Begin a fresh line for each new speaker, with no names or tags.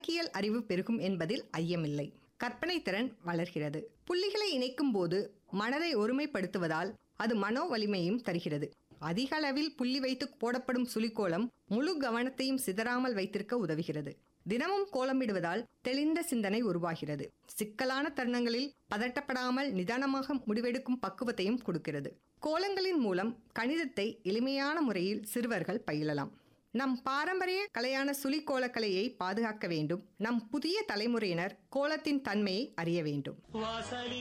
கணக்கியல் அறிவு பெருகும் என்பதில் ஐயமில்லை கற்பனை திறன் வளர்கிறது புள்ளிகளை இணைக்கும் போது மனதை ஒருமைப்படுத்துவதால் அது மனோ வலிமையும் தருகிறது அதிக அளவில் புள்ளி வைத்து போடப்படும் சுழிக்கோலம் முழு கவனத்தையும் சிதறாமல் வைத்திருக்க உதவுகிறது தினமும் கோலமிடுவதால் தெளிந்த சிந்தனை உருவாகிறது சிக்கலான தருணங்களில் பதட்டப்படாமல் நிதானமாக முடிவெடுக்கும் பக்குவத்தையும் கொடுக்கிறது கோலங்களின் மூலம் கணிதத்தை எளிமையான முறையில் சிறுவர்கள் பயிலலாம் நம் பாரம்பரிய கலையான சுழிக்கோலக்கலையை பாதுகாக்க வேண்டும் நம் புதிய தலைமுறையினர் கோலத்தின் தன்மையை அறிய வேண்டும்